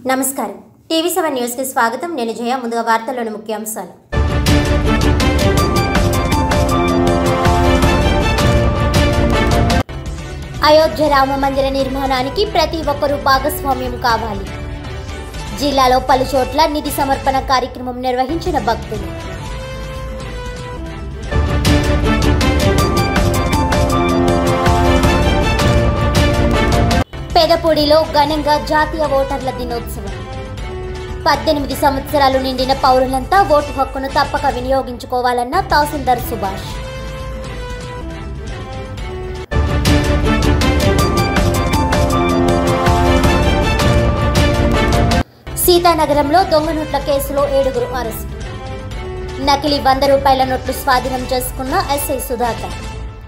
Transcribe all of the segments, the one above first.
నమస్కారం TV seven న్యూస్కి స్వాగతం నేను జయ ముందుగా వార్తల్లోని ముఖ్యాంశాలు అయోధ్య రామ మందిర నిర్మాణానికి ప్రతి ఒక్కరూ భాగస్వామ్యం కావాలి జిల్లాలో పలు చోట్ల నిధి సమర్పణ కార్యక్రమం నిర్వహించిన భక్తులు పెదపూడిలో ఘనంగా జాతీయ ఓటర్ల దినోత్సవం పద్దెనిమిది సంవత్సరాలు నిండిన పౌరులంతా ఓటు హక్కును తప్పక వినియోగించుకోవాలన్న తహసీల్దార్ సుభాష్ సీతానగరంలో దొంగ నోట్ల కేసులో ఏడుగురు అరెస్టు నకిలీ వంద రూపాయల నోట్లు స్వాధీనం చేసుకున్న ఎస్ఐ సుధాకర్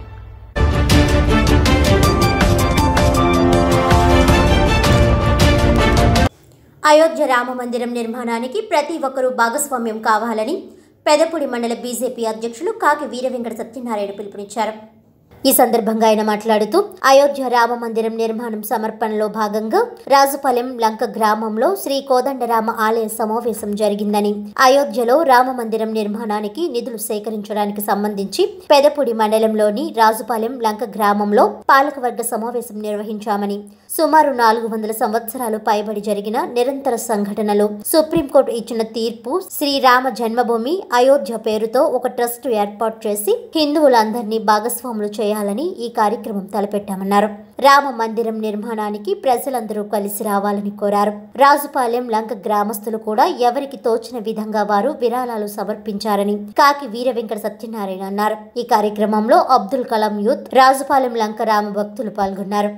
అయోధ్య రామ మందిరం నిర్మాణానికి ప్రతి ఒక్కరూ భాగస్వామ్యం కావాలని పెదపూడి మండల బీజేపీ అధ్యక్షులు కాకి వీర వెంకట సత్యనారాయణ పిలుపునిచ్చారు ఈ సందర్భంగా ఆయన మాట్లాడుతూ అయోధ్య రామ మందిరం నిర్మాణం సమర్పణలో భాగంగా రాజుపాలెం లంక గ్రామంలో శ్రీ కోదండరామ ఆలయ సమావేశం జరిగిందని అయోధ్యలో రామ మందిరం నిర్మాణానికి నిధులు సేకరించడానికి సంబంధించి పెదపూడి మండలంలోని రాజుపాలెం లంక గ్రామంలో పాలకవర్గ సమావేశం నిర్వహించామని సుమారు నాలుగు వందల సంవత్సరాలు పైబడి జరిగిన నిరంతర సంఘటనలు సుప్రీంకోర్టు ఇచ్చిన తీర్పు శ్రీరామ జన్మభూమి అయోధ్య పేరుతో ఒక ట్రస్ట్ ఏర్పాటు చేసి హిందువులందరినీ భాగస్వాములు చేయాలని ఈ కార్యక్రమం తలపెట్టామన్నారు రామ మందిరం నిర్మాణానికి ప్రజలందరూ కలిసి రావాలని కోరారు రాజుపాలెం లంక గ్రామస్తులు కూడా ఎవరికి తోచిన విధంగా వారు విరాళాలు సమర్పించారని కాకి వీర వెంకట సత్యనారాయణ అన్నారు ఈ కార్యక్రమంలో అబ్దుల్ కలాం యూత్ రాజుపాలెం లంక రామ భక్తులు పాల్గొన్నారు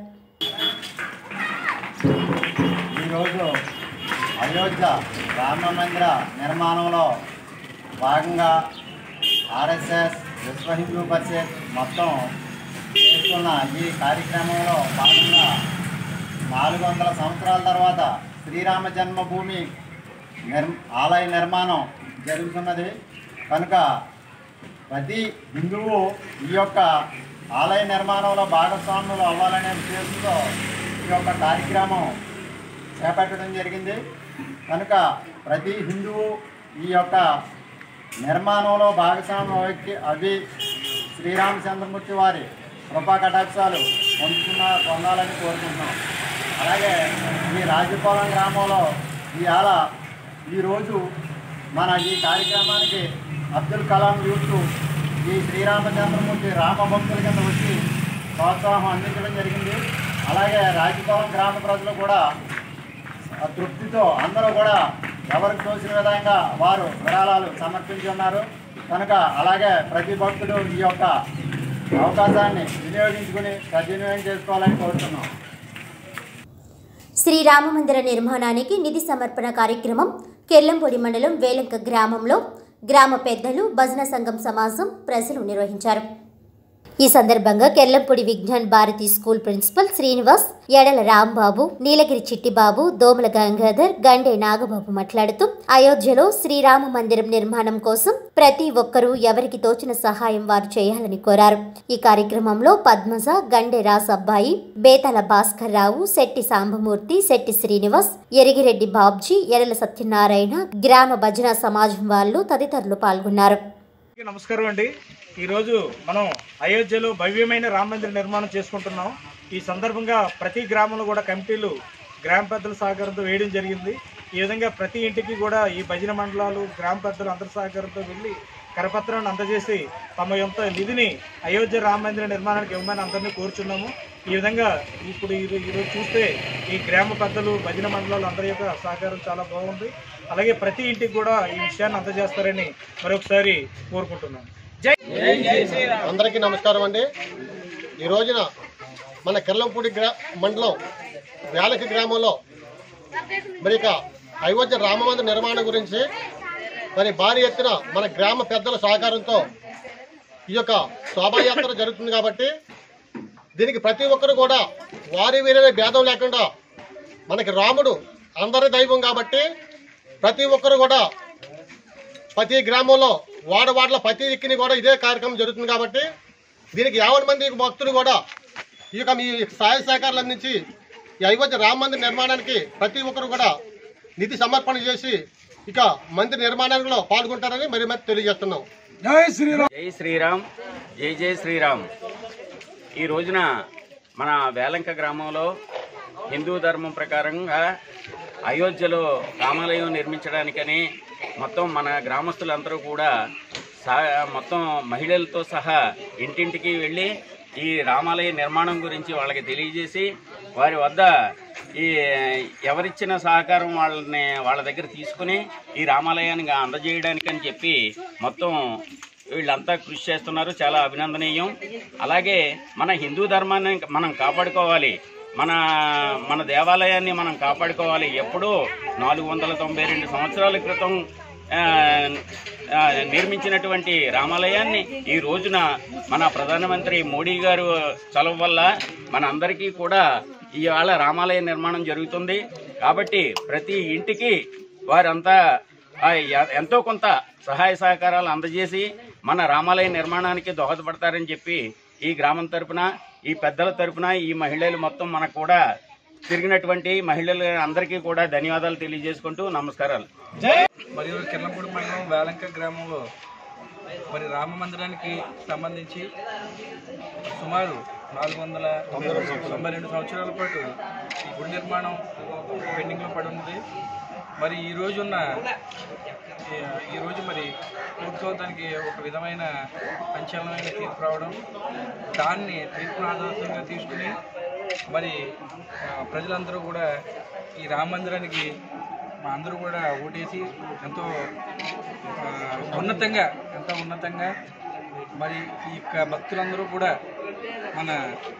ఈరోజు అయోధ్య రామ మందిర నిర్మాణంలో భాగంగా ఆర్ఎస్ఎస్ విశ్వ హిందూ పరిషత్ మొత్తం చేస్తున్న ఈ కార్యక్రమంలో భాగంగా నాలుగు వందల సంవత్సరాల తర్వాత శ్రీరామ జన్మభూమి నిర్ ఆలయ నిర్మాణం జరుగుతున్నది కనుక ప్రతి హిందువు ఈ యొక్క ఆలయ నిర్మాణంలో భాగస్వాములు అవ్వాలనే ఉద్దేశంతో ఈ యొక్క కార్యక్రమం చేపట్టడం జరిగింది కనుక ప్రతి హిందువు ఈ యొక్క నిర్మాణంలో భాగస్వామ్యం వ్యక్తి అవి శ్రీరామచంద్రమూర్తి వారి కృపా కటాక్షాలు పొందుతున్న పొందాలని కోరుకుంటున్నాం అలాగే ఈ రాజపాలెం గ్రామంలో ఇవాళ ఈరోజు మన ఈ కార్యక్రమానికి అబ్దుల్ కలాం యూత్ ఈ శ్రీరామచంద్రమూర్తి రామ భక్తుల కింద వచ్చి ప్రోత్సాహం అందించడం జరిగింది అలాగే రాజపాలెం గ్రామ ప్రజలు కూడా ఆ తృప్తితో అందరూ కూడా ఎవరికి తోచిన విధంగా వారు విరాళాలు సమర్పించి ఉన్నారు కనుక అలాగే ప్రతి భక్తుడు ఈ యొక్క అవకాశాన్ని వినియోగించుకుని సద్వినియోగం చేసుకోవాలని కోరుతున్నాం శ్రీరామ మందిర నిర్మాణానికి నిధి సమర్పణ కార్యక్రమం కెల్లంపొడి మండలం వేలంక గ్రామంలో గ్రామ పెద్దలు భజన సంఘం సమాజం ప్రజలు నిర్వహించారు ఈ సందర్భంగా కెర్లంపొడి విజ్ఞాన్ భారతి స్కూల్ ప్రిన్సిపల్ శ్రీనివాస్ ఎడల రాంబాబు నీలగిరి చిట్టిబాబు దోమల గంగాధర్ గండే నాగబాబు మాట్లాడుతూ అయోధ్యలో శ్రీరామ మందిరం నిర్మాణం కోసం ప్రతి ఒక్కరూ ఎవరికి తోచిన సహాయం వారు చేయాలని కోరారు ఈ కార్యక్రమంలో పద్మజ గండే రాస్ అబ్బాయి బేతల భాస్కర్ రావు శెట్టి సాంబమూర్తి శెట్టి శ్రీనివాస్ ఎరిగిరెడ్డి బాబ్జీ ఎడల సత్యనారాయణ గ్రామ భజన సమాజం వాళ్ళు తదితరులు పాల్గొన్నారు అందరికీ నమస్కారం అండి ఈరోజు మనం అయోధ్యలో భవ్యమైన రామ మందిర నిర్మాణం చేసుకుంటున్నాం ఈ సందర్భంగా ప్రతి గ్రామంలో కూడా కమిటీలు గ్రామ పెద్దల సహకారంతో వేయడం జరిగింది ఈ విధంగా ప్రతి ఇంటికి కూడా ఈ భజన మండలాలు గ్రామ పెద్దలు అందరి సహకారంతో వెళ్ళి కరపత్రాన్ని అందజేసి తమ యొక్క నిధిని అయోధ్య రామ మందిర నిర్మాణానికి ఇవ్వమని అందరినీ కోరుచున్నాము ఈ విధంగా ఇప్పుడు ఈరో- ఈరోజు చూస్తే ఈ గ్రామ పెద్దలు భజన మండలాలు అందరి యొక్క సహకారం చాలా బాగుంది అలాగే ప్రతి ఇంటికి కూడా ఈ విషయాన్ని అందజేస్తారని మరొకసారి కోరుకుంటున్నాను జై అందరికీ నమస్కారం అండి ఈ రోజున మన కిర్లంపూడి గ్రా మండలం వేలకి గ్రామంలో మరి ఇక అయోధ్య రామమందిర నిర్మాణం గురించి మరి భారీ ఎత్తున మన గ్రామ పెద్దల సహకారంతో ఈ యొక్క శోభాయాత్ర జరుగుతుంది కాబట్టి దీనికి ప్రతి ఒక్కరు కూడా వారి వీరనే భేదం లేకుండా మనకి రాముడు అందరి దైవం కాబట్టి ప్రతి ఒక్కరు కూడా ప్రతి గ్రామంలో వాడవాడల ప్రతి దిక్కుని కూడా ఇదే కార్యక్రమం జరుగుతుంది కాబట్టి దీనికి యావన్ మంది భక్తులు కూడా ఈ యొక్క మీ సహాయ సహకారాలు అందించి ఈ అయోధ్య రామ మందిర నిర్మాణానికి ప్రతి ఒక్కరు కూడా నిధి సమర్పణ చేసి ఇక మందిర నిర్మాణంలో పాల్గొంటారని మరి మరి తెలియజేస్తున్నాం జై శ్రీరామ్ జై జై శ్రీరామ్ ఈ రోజున మన వేలంక గ్రామంలో హిందూ ధర్మం ప్రకారంగా అయోధ్యలో రామాలయం నిర్మించడానికని మొత్తం మన గ్రామస్తులందరూ కూడా సా మొత్తం మహిళలతో సహా ఇంటింటికి వెళ్ళి ఈ రామాలయ నిర్మాణం గురించి వాళ్ళకి తెలియజేసి వారి వద్ద ఈ ఎవరిచ్చిన సహకారం వాళ్ళని వాళ్ళ దగ్గర తీసుకుని ఈ రామాలయానికి అందజేయడానికని చెప్పి మొత్తం వీళ్ళంతా కృషి చేస్తున్నారు చాలా అభినందనీయం అలాగే మన హిందూ ధర్మాన్ని మనం కాపాడుకోవాలి మన మన దేవాలయాన్ని మనం కాపాడుకోవాలి ఎప్పుడో నాలుగు వందల తొంభై రెండు సంవత్సరాల క్రితం ఆ, ఆ, నిర్మించినటువంటి రామాలయాన్ని ఈ రోజున మన ప్రధానమంత్రి మోడీ గారు చలవ వల్ల మన అందరికీ కూడా ఇవాళ రామాలయ నిర్మాణం జరుగుతుంది కాబట్టి ప్రతి ఇంటికి వారంతా ఆ, ఎ- ఎంతో కొంత సహాయ సహకారాలు అందజేసి మన రామాలయ నిర్మాణానికి దోహదపడతారని చెప్పి ఈ గ్రామం తరపున ఈ పెద్దల తరపున ఈ మహిళలు మొత్తం మనకు కూడా తిరిగినటువంటి మహిళలు అందరికీ కూడా ధన్యవాదాలు తెలియజేసుకుంటూ నమస్కారాలు మరియు కిర్లంపూడి మండలం వేలంక గ్రామంలో మరి రామ మందిరానికి సంబంధించి సుమారు నాలుగు వందల తొంభై రెండు సంవత్సరాల పాటు ఈ గుడి నిర్మాణం పెండింగ్లో పడి ఉంది మరి ఈ రోజున్న ఈ- ఈ రోజు మరి పూర్తవడానికి ఒక విధమైన సంచలనమైన తీర్పు రావడం దాన్ని తీర్పును ఆదర్శంగా తీసుకుని మరి ఆ, ప్రజలందరూ కూడా ఈ రామ మందిరానికి మా అందరూ కూడా ఓటేసి ఎంతో ఆ, ఉన్నతంగా ఎంతో ఉన్నతంగా మరి ఈ యొక్క భక్తులందరూ కూడా మన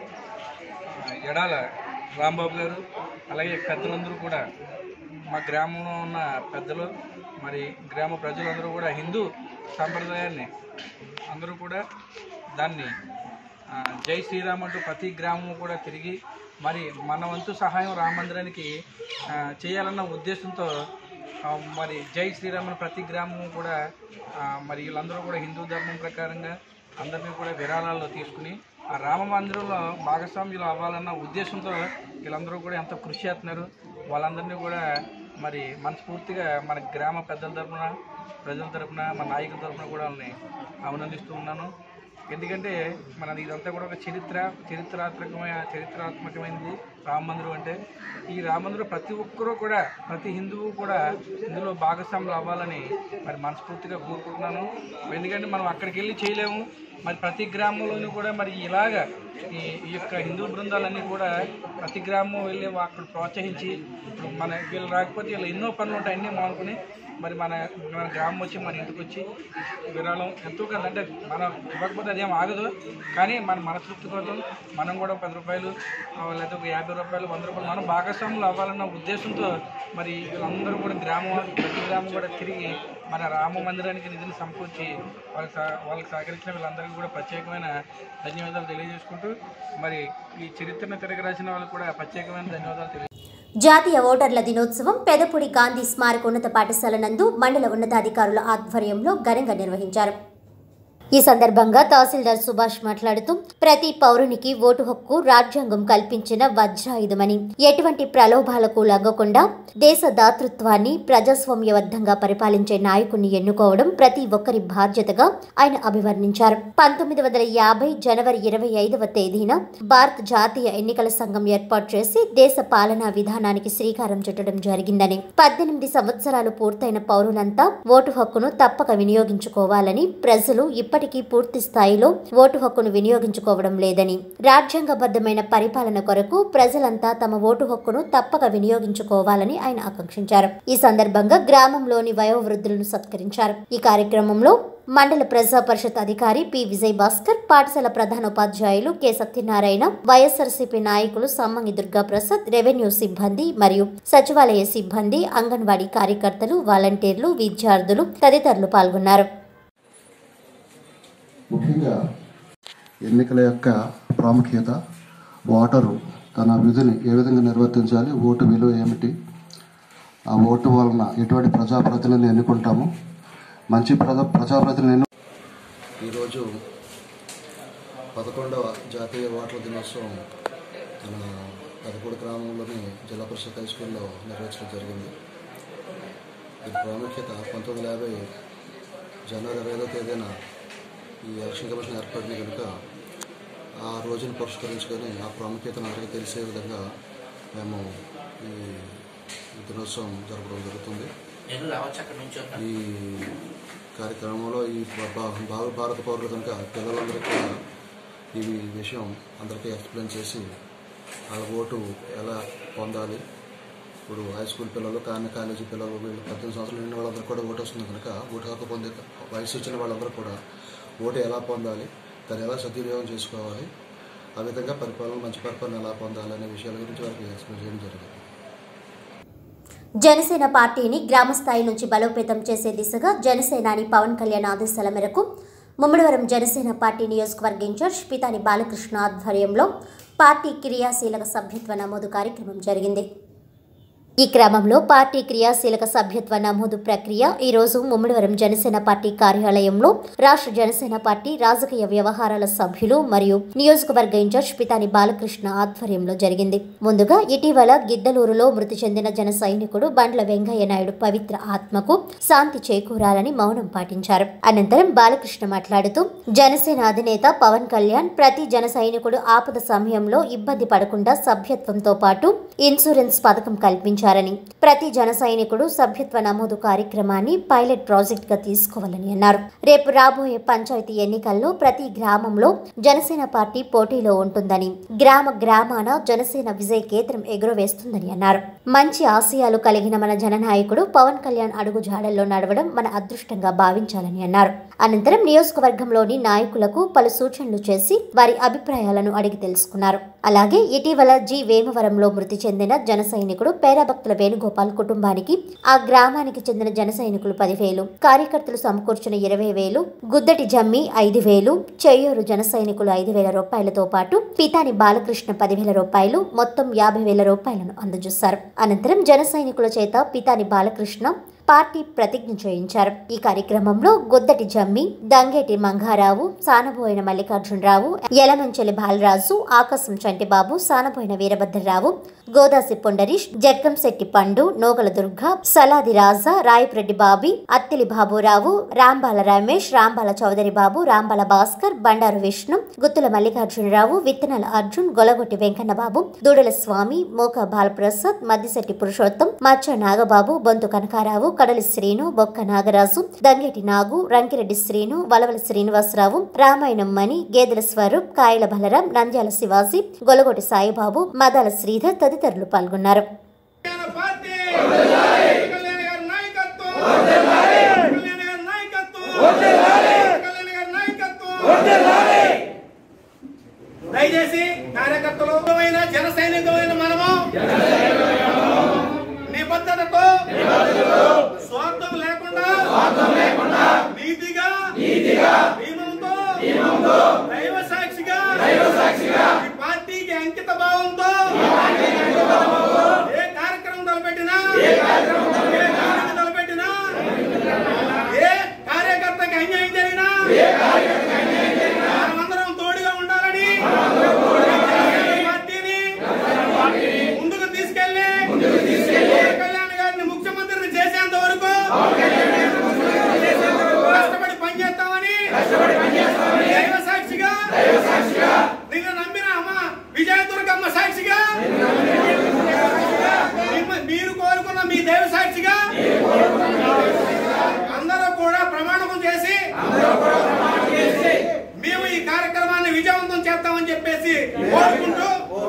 ఆ, ఎడాల రాంబాబు గారు అలాగే పెద్దలందరూ కూడా మా గ్రామంలో ఉన్న పెద్దలు మరి గ్రామ ప్రజలందరూ కూడా హిందూ సాంప్రదాయాన్ని అందరూ కూడా దాన్ని ఆ, జై శ్రీరామ్ అంటూ ప్రతి గ్రామము కూడా తిరిగి మరి మన వంతు సహాయం రామ మందిరానికి ఆ, చేయాలన్న ఉద్దేశంతో ఆ, మరి జై శ్రీరామ్ అని ప్రతి గ్రామము కూడా ఆ, మరి వీళ్ళందరూ కూడా హిందూ ధర్మం ప్రకారంగా అందరినీ కూడా విరాళాల్లో తీసుకుని ఆ రామ మందిరంలో భాగస్వామ్యులు అవ్వాలన్న ఉద్దేశంతో వీళ్ళందరూ కూడా ఎంతో కృషి చేస్తున్నారు వాళ్ళందరినీ కూడా మరి మనస్ఫూర్తిగా మన గ్రామ పెద్దల తరపున ప్రజల తరపున మన నాయకుల తరపున కూడా వాళ్ళని అభినందిస్తూ ఉన్నాను ఎందుకంటే మన ఇదంతా కూడా ఒక చరిత్ర చరిత్రాత్మకమైన చరిత్రాత్మకమైనది రామ మందిరం అంటే ఈ రామ మందిరం ప్రతి ఒక్కరూ కూడా ప్రతి హిందువు కూడా ఇందులో భాగస్వాములు అవ్వాలని మరి మనస్ఫూర్తిగా కోరుకుంటున్నాను ఎందుకంటే మనం అక్కడికి వెళ్ళి చేయలేము మరి ప్రతి గ్రామంలోనూ కూడా మరి ఇలాగ ఈ ఈ యొక్క హిందూ బృందాలన్నీ కూడా ప్రతి గ్రామం వెళ్ళి అక్కడ ప్రోత్సహించి ఇప్పుడు మన వీళ్ళు రాకపోతే వీళ్ళు ఎన్నో పనులు ఉంటాయి అన్నీ మానుకుని మరి మన మన గ్రామం వచ్చి మన ఇంటికి వచ్చి విరాళం ఎంతో కొంత అంటే మనం ఇవ్వకపోతే అదేం ఆగదు కానీ మన మనతృప్తి కోసం మనం కూడా పది రూపాయలు ఆ, లేదా ఒక యాభై రూపాయలు వంద రూపాయలు మనం భాగస్వాములు అవ్వాలన్న ఉద్దేశంతో మరి వీళ్ళందరూ కూడా గ్రామం ప్రతి గ్రామం కూడా తిరిగి మన రామ మందిరానికి నిధులు సమకూర్చి వాళ్ళకి సహ- వాళ్ళకి సహకరించిన వీళ్ళందరికీ కూడా ప్రత్యేకమైన ధన్యవాదాలు తెలియజేసుకుంటూ మరి ఈ చరిత్రను తిరగరాసిన వాళ్ళకి కూడా ప్రత్యేకమైన ధన్యవాదాలు తెలియ జాతీయ ఓటర్ల దినోత్సవం పెదపూడి గాంధీ స్మారక ఉన్నత పాఠశాల నందు మండల ఉన్నతాధికారుల ఆధ్వర్యంలో ఘనంగా నిర్వహించారు ఈ సందర్భంగా తహసీల్దార్ సుభాష్ మాట్లాడుతూ ప్రతి పౌరునికి ఓటు హక్కు రాజ్యాంగం కల్పించిన వజ్రాయుధమని ఎటువంటి ప్రలోభాలకు లగ్గకుండా దేశ దాతృత్వాన్ని ప్రజాస్వామ్యబద్ధంగా పరిపాలించే నాయకుణ్ణి ఎన్నుకోవడం ప్రతి ఒక్కరి బాధ్యతగా ఆయన అభివర్ణించారు పంతొమ్మిది వందల యాభై జనవరి ఇరవై ఐదవ తేదీన భారత జాతీయ ఎన్నికల సంఘం ఏర్పాటు చేసి దేశ పాలనా విధానానికి శ్రీకారం చుట్టడం జరిగిందని పద్దెనిమిది సంవత్సరాలు పూర్తయిన పౌరులంతా ఓటు హక్కును తప్పక వినియోగించుకోవాలని ప్రజలు ఇప్పటికీ పూర్తి స్థాయిలో ఓటు హక్కును వినియోగించుకోవడం లేదని రాజ్యాంగబద్ధమైన పరిపాలన కొరకు ప్రజలంతా తమ ఓటు హక్కును తప్పక వినియోగించుకోవాలని ఆయన ఆకాంక్షించారు ఈ సందర్భంగా గ్రామంలోని వయోవృద్ధులను సత్కరించారు ఈ కార్యక్రమంలో మండల ప్రజా పరిషత్ అధికారి పి విజయ్ భాస్కర్ పాఠశాల ప్రధానోపాధ్యాయులు కె సత్యనారాయణ వైఎస్ఆర్సీపీ నాయకులు సమ్మంగి దుర్గా ప్రసాద్ రెవెన్యూ సిబ్బంది మరియు సచివాలయ సిబ్బంది అంగన్వాడీ కార్యకర్తలు వాలంటీర్లు విద్యార్థులు తదితరులు పాల్గొన్నారు ముఖ్యంగా ఎన్నికల యొక్క ప్రాముఖ్యత ఓటరు తన విధిని ఏ విధంగా నిర్వర్తించాలి ఓటు విలువ ఏమిటి ఆ ఓటు వలన ఎటువంటి ప్రజాప్రతినిధిని ఎన్నుకుంటాము మంచి ప్రజా ప్రజాప్రతినిధిని ఎన్ను ఈరోజు పదకొండవ జాతీయ ఓటర్ల దినోత్సవం మన పెదపూడి గ్రామంలోని జిల్లా పరిషత్ హై స్కూల్లో నిర్వహించడం జరిగింది దీని ప్రాముఖ్యత పంతొమ్మిది వందల యాభై జనవరి ఇరవై ఐదో తేదీన ఈ ఎలక్షన్ కమిషన్ ఏర్పడింది కనుక ఆ రోజును పురస్కరించుకొని ఆ ప్రాముఖ్యతను అందరికీ తెలిసే విధంగా మేము ఈ ఈ దినోత్సవం జరపడం జరుగుతుంది ఈ కార్యక్రమంలో ఈ భా- భా- భావ- భారత పౌరులు కనుక పిల్లలందరికీ కూడా ఈ విషయం అందరికీ ఎక్స్ప్లెయిన్ చేసి వాళ్ళ ఓటు ఎలా పొందాలి ఇప్పుడు హై స్కూల్ పిల్లలు కానీ కాలేజీ పిల్లలు వీళ్ళు పద్దెనిమిది సంవత్సరాలు నిండిన వాళ్ళందరూ కూడా ఓటు వస్తుంది కనుక ఓటు హక్కు పొందే వయసు వచ్చిన వాళ్ళందరూ కూడా ఓటు ఎలా పొందాలి దాన్ని ఎలా సద్వినియోగం చేసుకోవాలి ఆ విధంగా పరిపాలన మంచి పరిపాలన ఎలా పొందాలి అనే విషయాల గురించి వారికి ఎక్స్ప్లెయిన్ చేయడం జరిగింది జనసేన పార్టీని గ్రామస్థాయి నుంచి బలోపేతం చేసే దిశగా జనసేనాని పవన్ కళ్యాణ్ ఆదేశాల మేరకు ముమ్మడివరం జనసేన పార్టీ నియోజకవర్గ ఇన్ఛార్జ్ పితాని బాలకృష్ణ ఆధ్వర్యంలో పార్టీ క్రియాశీలక సభ్యత్వ నమోదు కార్యక్రమం జరిగింది ఈ క్రమంలో పార్టీ క్రియాశీలక సభ్యత్వ నమోదు ప్రక్రియ ఈ రోజు ముమ్మడివరం జనసేన పార్టీ కార్యాలయంలో రాష్ట్ర జనసేన పార్టీ రాజకీయ వ్యవహారాల సభ్యులు మరియు నియోజకవర్గ ఇన్ఛార్జ్ పితాని బాలకృష్ణ ఆధ్వర్యంలో జరిగింది ముందుగా ఇటీవల గిద్దలూరులో మృతి చెందిన జన సైనికుడు బండ్ల వెంకయ్య నాయుడు పవిత్ర ఆత్మకు శాంతి చేకూరాలని మౌనం పాటించారు అనంతరం బాలకృష్ణ మాట్లాడుతూ జనసేన అధినేత పవన్ కళ్యాణ్ ప్రతి జన సైనికుడు ఆపద సమయంలో ఇబ్బంది పడకుండా సభ్యత్వంతో పాటు ఇన్సూరెన్స్ పథకం కల్పించారని ప్రతి జన సైనికుడు సభ్యత్వ నమోదు కార్యక్రమాన్ని పైలట్ ప్రాజెక్ట్ గా తీసుకోవాలని అన్నారు రేపు రాబోయే పంచాయతీ ఎన్నికల్లో ప్రతి గ్రామంలో జనసేన పార్టీ పోటీలో ఉంటుందని గ్రామ గ్రామాన జనసేన విజయ కేంద్రం ఎగురవేస్తుందని అన్నారు మంచి ఆశయాలు కలిగిన మన జననాయకుడు పవన్ కళ్యాణ్ అడుగు జాడల్లో నడవడం మన అదృష్టంగా భావించాలని అన్నారు అనంతరం నియోజకవర్గంలోని నాయకులకు పలు సూచనలు చేసి వారి అభిప్రాయాలను అడిగి తెలుసుకున్నారు అలాగే ఇటీవల జి వేమవరంలో మృతి చెందిన జన సైనికుడు పేరాభక్తుల వేణుగోపాల్ కుటుంబానికి ఆ గ్రామానికి చెందిన జన సైనికులు పదివేలు కార్యకర్తలు సమకూర్చిన ఇరవై వేలు గుద్దటి జమ్మి ఐదు వేలు చెయ్యూరు జన సైనికులు ఐదు వేల రూపాయలతో పాటు పితాని బాలకృష్ణ పదివేల రూపాయలు మొత్తం యాభై వేల రూపాయలను అందజేశారు అనంతరం జన సైనికుల చేత పితాని బాలకృష్ణ పార్టీ ప్రతిజ్ఞ చేయించారు ఈ కార్యక్రమంలో గొద్దటి జమ్మి దంగేటి మంగారావు సానబోయిన మల్లికార్జునరావు యలమంచెలి బాలరాజు ఆకాశం చంటిబాబు సానబోయిన వీరభద్రరావు గోదాసి పొండరీష్ జగ్గంశెట్టి పండు నోగల దుర్గ సలాది రాజా రాయపురెడ్డి బాబి అత్తిలి బాబురావు రాంబాల రమేష్ రాంబాల చౌదరి బాబు రాంబాల భాస్కర్ బండారు విష్ణు గుత్తుల మల్లికార్జునరావు విత్తనాల అర్జున్ గొలగొట్టి వెంకన్నబాబు దూడల స్వామి మోక బాలప్రసాద్ మద్దిశెట్టి పురుషోత్తం మచ్చ నాగబాబు బొంతు కనకారావు కడలి శ్రీను బొక్క నాగరాజు దంగేటి నాగు రంకిరెడ్డి శ్రీను వలవల శ్రీనివాసరావు రామాయణం మణి గేదెల స్వరూప్ కాయల బలరాం నంద్యాల శివాజీ గొలగొట్టి సాయిబాబు మదాల శ్రీధర్ తదితరులు పాల్గొన్నారు పార్టీ కళ్యాణ్ గారి నాయకత్వం కళ్యాణ్ గారి నాయకత్వం కళ్యాణ్ గారి నాయకత్వం దయచేసి కార్యకర్తలు జన సైనికమైన మనము నిబద్ధతతో స్వార్థం లేకుండా నీతిగా నియమంతో దైవ సాక్షిగా ఈ పార్టీకి అంకిత భావంతో ఏ కార్యక్రమం తలపెట్టినా ఏ కార్యక్రమం తలపెట్టినా ఏ కార్యకర్తకి అన్యాయం జరిగినా మనమందరం తోడుగా ఉండాలని ఈ పార్టీని ముందుకు తీసుకెళ్లి పవన్ కళ్యాణ్ గారిని ముఖ్యమంత్రిని చేసేంత వరకు కష్టపడి పనిచేస్తామని దైవ సాక్షిగా నిన్ను నమ్మిన అమ్మ విజయదుర్గమ్మ సాక్షిగా మిమ్మ- మీరు కోరుకున్న మీ దైవ సాక్షిగా అందరూ కూడా ప్రమాణం చేసి మేము ఈ కార్యక్రమాన్ని విజయవంతం చేస్తామని చెప్పేసి కోరుకుంటూ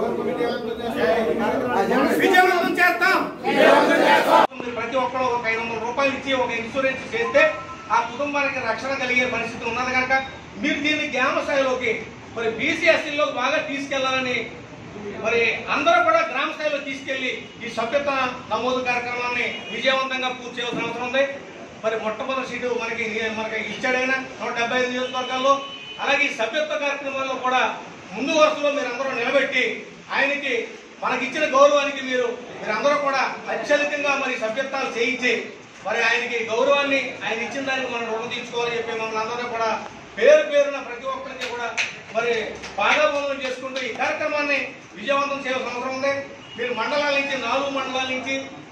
విజయవంతం చేస్తాం ప్రతి ఒక్కరు ఒక ఐదు వందల రూపాయలు ఇచ్చి ఒక ఇన్సూరెన్స్ చేస్తే ఆ కుటుంబానికి రక్షణ కలిగే పరిస్థితి ఉన్నది కనుక మీరు దీన్ని గ్రామ స్థాయిలోకి మరి బీసీఎస్సీలో బాగా తీసుకెళ్లాలని మరి అందరూ కూడా గ్రామ స్థాయిలో తీసుకెళ్లి ఈ సభ్యత నమోదు కార్యక్రమాన్ని విజయవంతంగా పూర్తి చేయాల్సిన అవసరం ఉంది మరి మొట్టమొదటి సీటు మనకి మనకి ఇచ్చాడైనా నూట డెబ్బై ఐదు నియోజకవర్గాల్లో అలాగే ఈ సభ్యత్వ కార్యక్రమాల్లో కూడా ముందు వరుసలో మీరు అందరూ నిలబెట్టి ఆయనకి మనకి ఇచ్చిన గౌరవానికి మీరు మీరందరూ కూడా అత్యధికంగా మరి సభ్యత్వాలు చేయించి మరి ఆయనకి గౌరవాన్ని ఆయన ఇచ్చిన దానికి మనం రుణం తీర్చుకోవాలని చెప్పి మమ్మల్ని అందరూ కూడా పేరు పేరున ప్రతి ఒక్కరికి కూడా మరి పాదాభోదనం చేసుకుంటూ ఈ కార్యక్రమాన్ని విజయవంతం చేయాల్సిన అవసరం ఉంది మీరు మండలాల నుంచి నాలుగు మండలాల నుంచి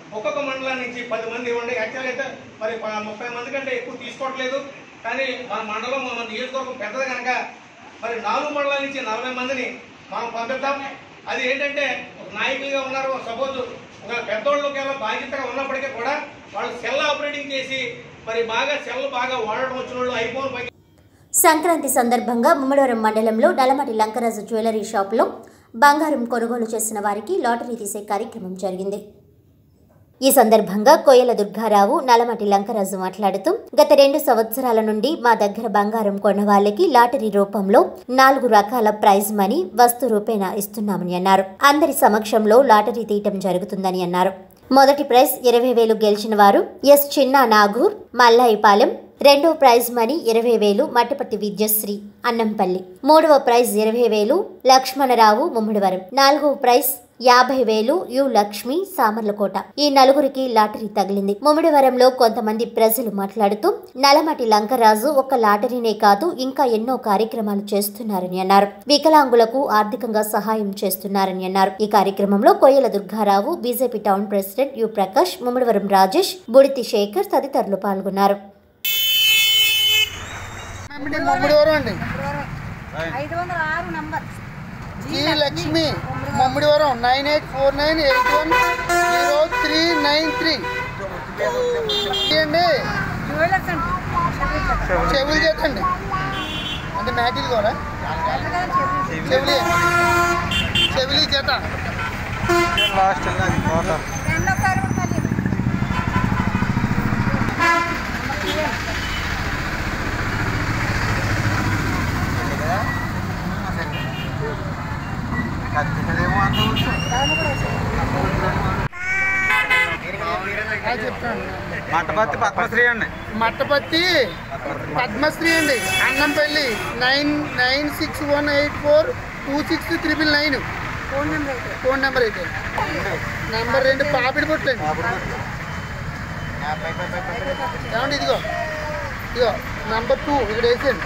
ఒక్కొక్క మండలం నుంచి పది మంది ఇవ్వండి యాక్చువల్ అయితే మరి ప- ముప్పై మంది కంటే ఎక్కువ తీసుకోవట్లేదు కానీ మన మండలం మన నియోజకవర్గం పెద్దది కనుక మరి నాలుగు మండలాల నుంచి నలభై మందిని మనం పంపిద్దాం అది ఏంటంటే ఒక నాయకులుగా ఉన్నారు సపోజ్ ఒక పెద్దోళ్ళకి బాధ్యతగా ఉన్నప్పటికీ కూడా వాళ్ళు సెల్ ఆపరేటింగ్ చేసి మరి బాగా సెల్ బాగా వాడడం వచ్చిన వాళ్ళు ఐఫోన్ పై సంక్రాంతి సందర్భంగా ముమ్మడివరం మండలంలో నలమటి లంకరాజు జ్యువెలరీ షాపులో బంగారం కొనుగోలు చేసిన వారికి లాటరీ తీసే కార్యక్రమం జరిగింది ఈ సందర్భంగా కోయల దుర్గారావు నలమటి లంకరాజు మాట్లాడుతూ గత రెండు సంవత్సరాల నుండి మా దగ్గర బంగారం కొన్న వాళ్ళకి లాటరీ రూపంలో నాలుగు రకాల ప్రైజ్ మనీ వస్తు రూపేణా ఇస్తున్నామని అన్నారు అందరి సమక్షంలో లాటరీ తీయటం జరుగుతుందని అన్నారు మొదటి ప్రైజ్ ఇరవై వేలు గెలిచిన వారు ఎస్ చిన్న నాగూర్ మల్లాయిపాలెం రెండవ ప్రైజ్ మనీ ఇరవై వేలు మట్టపట్టి విద్యశ్రీ అన్నంపల్లి మూడవ ప్రైజ్ ఇరవై వేలు లక్ష్మణరావు ముమ్మడివరం నాలుగవ ప్రైజ్ యాభై వేలు యు లక్ష్మి సామర్లకోట ఈ నలుగురికి లాటరీ తగిలింది ముమ్మిడివరంలో కొంతమంది ప్రజలు మాట్లాడుతూ నలమటి లంకరాజు ఒక లాటరీనే కాదు ఇంకా ఎన్నో కార్యక్రమాలు చేస్తున్నారని అన్నారు వికలాంగులకు ఆర్థికంగా సహాయం చేస్తున్నారని అన్నారు ఈ కార్యక్రమంలో Koyyala Durgarao BJP town president U Prakash Mummidivaram Rajesh Buditi Sekhar తదితరులు పాల్గొన్నారు మమ్మిడివరం అండి ఐదు వందల ఆరు number G Lakshmi Mammidivaram nine eight four nine eight one zero three nine three అండి జ్యువెలర్స్ అండి చెవులు చేత అండి అంటే మ్యాటిల్ కూడా చెవులి చెవులి చేత రెండోసారి కూడా మళ్ళీ అది చెప్తాను మట్టపత్తి పద్మశ్రీ అండి మట్టపత్తి పద్మశ్రీ అండి Annampalli nine nine six one eight four two six triple nine phone number అయితే ఫోన్ నెంబర్ అయితే నెంబర్ రెండు పాపిడి పొట్లండి ఏమండి ఇదిగో ఇదిగో నెంబర్ టూ ఇక్కడ వేసేయండి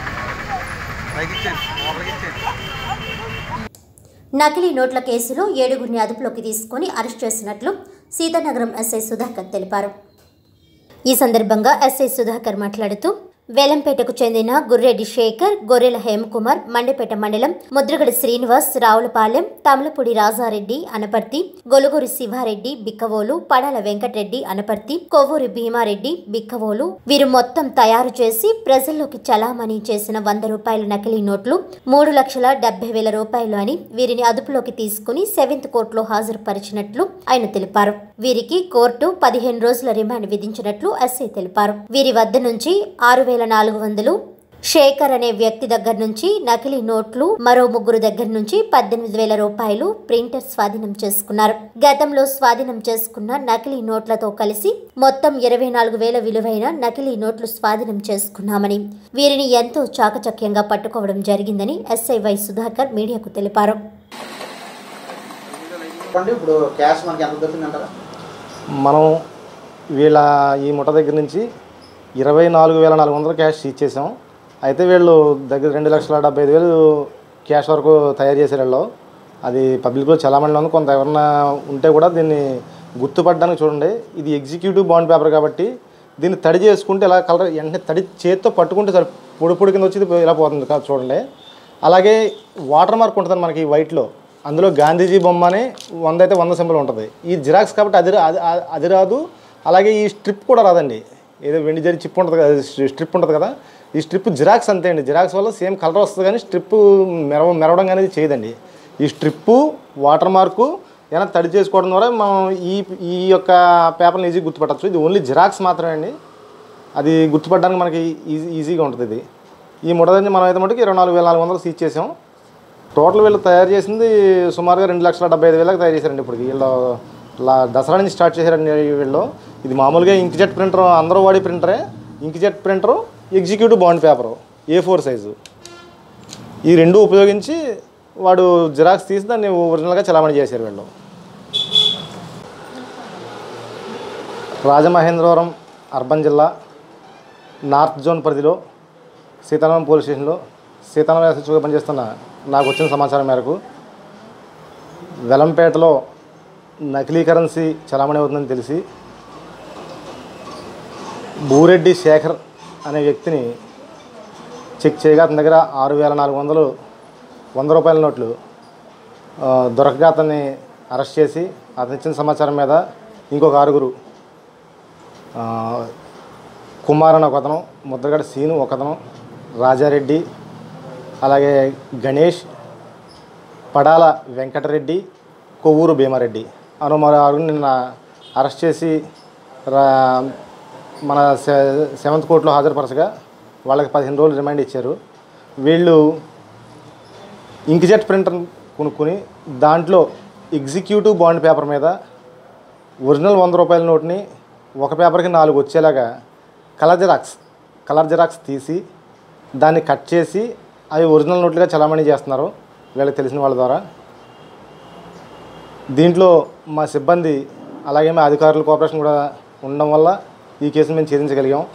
నకిలీ నోట్ల కేసులో ఏడుగురిని అదుపులోకి తీసుకుని అరెస్ట్ చేసినట్లు సీతానగరం ఎస్ఐ సుధాకర్ తెలిపారు ఈ సందర్భంగా ఎస్ఐ సుధాకర్ మాట్లాడుతూ వేలంపేటకు చెందిన గుర్రెడ్డి శేఖర్ గొర్రెల హేమకుమార్ మండపేట మండలం ముద్రగడ శ్రీనివాస్ రావులపాలెం తమలపూడి రాజారెడ్డి అనపర్తి గొలుగురి శివారెడ్డి బిక్కవోలు పడాల వెంకటరెడ్డి అనపర్తి కొవ్వూరి భీమారెడ్డి బిక్కవోలు వీరు మొత్తం తయారు చేసి ప్రజల్లోకి చలామణి చేసిన వంద రూపాయల నకిలీ నోట్లు మూడు లక్షల డెబ్బై వేల రూపాయలు అని వీరిని అదుపులోకి తీసుకుని సెవెంత్ కోర్టులో హాజరుపరిచినట్లు ఆయన తెలిపారు వీరికి కోర్టు పదిహేను రోజుల రిమాండ్ విధించినట్లు ఎస్ఐ తెలిపారు వీరి వద్ద నుంచి ఆరు వేల నాలుగు వందలు శేఖర్ అనే వ్యక్తి దగ్గర నుంచి నకిలీ నోట్లు మరో ముగ్గురు దగ్గర నుంచి పద్దెనిమిది వేల రూపాయలు ప్రింటర్ స్వాధీనం చేసుకున్నారు గతంలో స్వాధీనం చేసుకున్న నకిలీ నోట్లతో కలిసి మొత్తం ఇరవై నాలుగు వేల విలువైన నకిలీ నోట్లు స్వాధీనం చేసుకున్నామని వీరిని ఎంతో చాకచక్యంగా పట్టుకోవడం జరిగిందని ఎస్ఐ వై సుధాకర్ మీడియాకు తెలిపారు ఇప్పుడు క్యాష్ మనకి ఎంత దొరికిందంటారా మనం వీళ్ళ ఈ ముఠ దగ్గర నుంచి ఇరవై నాలుగు వేల నాలుగు వందల క్యాష్ ఇచ్చేసాం అయితే వీళ్ళు దగ్గర రెండు లక్షల డెబ్బై ఐదు వేలు క్యాష్ వరకు తయారు చేశారు వీళ్ళు అది పబ్లిక్లో చలామణిలో ఉంది కొంత ఎవరన్నా ఉంటే కూడా దీన్ని గుర్తుపడడానికి చూడండి ఇది ఎగ్జిక్యూటివ్ బాండ్ పేపర్ కాబట్టి దీన్ని తడి చేసుకుంటే ఇలా కలర్ వెంటనే తడి చేత్తో పట్టుకుంటే సరే పొడి పొడి కింద వచ్చి ఇది ఇలా పోతుంది కదా చూడండి అలాగే వాటర్ మార్క్ ఉంటుంది మనకి ఈ వైట్లో అందులో గాంధీజీ బొమ్మ అని వంద అయితే వంద సింబల్ ఉంటుంది ఈ జిరాక్స్ కాబట్టి అది రా- అది అది రాదు అలాగే ఈ స్ట్రిప్ కూడా రాదండి ఏదో వెండి జరి చిప్ ఉంటుంది కదా స్ట్రిప్ ఉంటుంది కదా ఈ స్ట్రిప్ జిరాక్స్ అంతే అండి జిరాక్స్ వల్ల సేమ్ కలర్ వస్తుంది కానీ స్ట్రిప్ మెరవ మెరవడం అనేది చేయదండి ఈ స్ట్రిప్పు వాటర్ మార్కు ఏమైనా తడి చేసుకోవడం ద్వారా మనం ఈ ఈ యొక్క పేపర్ని ఈజీ గుర్తుపట్టచ్చు ఇది ఓన్లీ జిరాక్స్ మాత్రమే అండి అది గుర్తుపడడానికి మనకి ఈజీ ఈజీగా ఉంటుంది ఇది ఈ ముడదని మనం అయితే మటుకు ఇరవై నాలుగు వేల నాలుగు వందలు సీజ్ చేసాం టోటల్ వీళ్ళు తయారు చేసింది సుమారుగా రెండు లక్షల డెబ్బై ఐదు వేలకు తయారు చేశారండి ఇప్పుడు వీళ్ళు లా దసరా నుంచి స్టార్ట్ చేశారండి వీళ్ళు ఇది మామూలుగా ఇంక్జెట్ ప్రింటర్ అందరూ వాడే ప్రింటరే inkjet printer executive bond paper A four size ఈ రెండు ఉపయోగించి వాడు జిరాక్స్ తీసి దాన్ని ఒరిజినల్గా చలామణి చేశారు వీళ్ళు రాజమహేంద్రవరం అర్బన్ జిల్లా నార్త్ జోన్ పరిధిలో సీతారామం పోలీస్ స్టేషన్లో సీతారామ ఎస్హెచ్గా పనిచేస్తున్న నాకు వచ్చిన సమాచారం మేరకు వెలంపేటలో నకిలీ కరెన్సీ చలామణి అవుతుందని తెలిసి బూరెడ్డి శేఖర్ అనే వ్యక్తిని చెక్ చేయగా అతని దగ్గర ఆరు వేల నాలుగు వందలు వంద రూపాయల నోట్లు ఆ, దొరకగా అతన్ని అరెస్ట్ చేసి అతను ఇచ్చిన సమాచారం మీద ఇంకొక ఆరుగురు ఆ, కుమార్ అని ఒకతను ముద్రగడ సీను ఒకతను రాజారెడ్డి అలాగే గణేష్ పడాల వెంకటరెడ్డి కొవ్వూరు భీమారెడ్డి అను మరో ఆరుగురు నిన్న అరెస్ట్ చేసి రా మన సె- సెవెంత్ కోర్టులో హాజరుపరచగా వాళ్ళకి పదిహేను రోజులు రిమైండ్ ఇచ్చారు వీళ్ళు ఇంక్జెట్ ప్రింటర్ కొనుక్కొని దాంట్లో ఎగ్జిక్యూటివ్ బాండ్ పేపర్ మీద ఒరిజినల్ వంద రూపాయల నోట్ని ఒక పేపర్కి నాలుగు వచ్చేలాగా కలర్ జిరాక్స్ కలర్ జిరాక్స్ తీసి దాన్ని కట్ చేసి అవి ఒరిజినల్ నోట్లుగా చలామణి చేస్తున్నారు వీళ్ళకి తెలిసిన వాళ్ళ ద్వారా దీంట్లో మా సిబ్బంది అలాగే మా అధికారుల కోఆపరేషన్ కూడా ఉండడం వల్ల ఈ కేసును మేము ఛేదించగలిగాం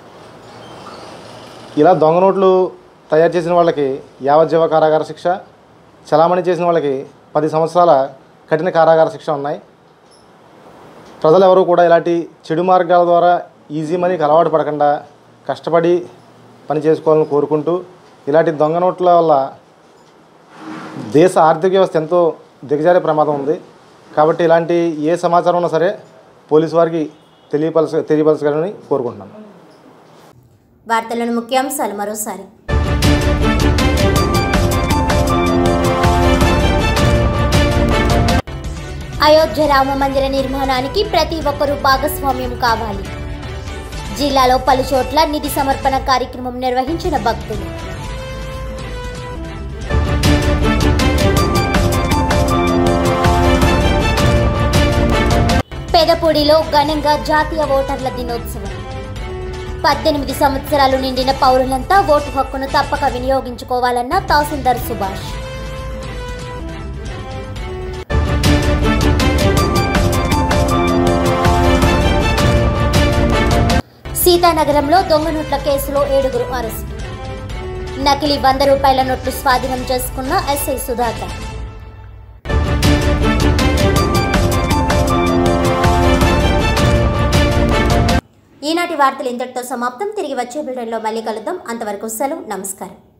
ఇలా దొంగ నోట్లు తయారు చేసిన వాళ్ళకి యావజ్జీవ కారాగార శిక్ష చలామణి చేసిన వాళ్ళకి పది సంవత్సరాల కఠిన కారాగార శిక్ష ఉన్నాయి ప్రజలు ఎవరు కూడా ఇలాంటి చెడు మార్గాల ద్వారా ఈజీ మనీకి అలవాటు పడకుండా కష్టపడి పని చేసుకోవాలని కోరుకుంటూ ఇలాంటి దొంగ నోట్ల వల్ల దేశ ఆర్థిక వ్యవస్థ ఎంతో దిగజారే ప్రమాదం ఉంది కాబట్టి ఇలాంటి ఏ సమాచారం ఉన్నా సరే పోలీసు వారికి తెలియపరచ తెలియపరచగలని కోరుకుంటున్నాను వార్తలను ముఖ్యాంశాలు మరోసారి అయోధ్య రామ మందిర నిర్మాణానికి ప్రతి ఒక్కరూ భాగస్వామ్యం కావాలి జిల్లాలో పలు చోట్ల నిధి సమర్పణ కార్యక్రమం నిర్వహించిన భక్తులు పెదపూడిలో ఘనంగా జాతీయ ఓటర్ల దినోత్సవం పద్దెనిమిది సంవత్సరాలు నిండిన పౌరులంతా ఓటు హక్కును తప్పక వినియోగించుకోవాలన్న తహసీల్దార్ సుభాష్ సీతానగరంలో దొంగ నోట్ల కేసులో ఏడుగురు అరెస్టు నకిలీ వంద రూపాయల నోట్లు స్వాధీనం చేసుకున్న ఎస్ఐ సుధాకర్ ఈనాటి వార్తలు ఇంతటితో సమాప్తం తిరిగి వచ్చే బిల్డన్లో మళ్ళీ కలుద్దాం అంతవరకు సెలవు నమస్కారం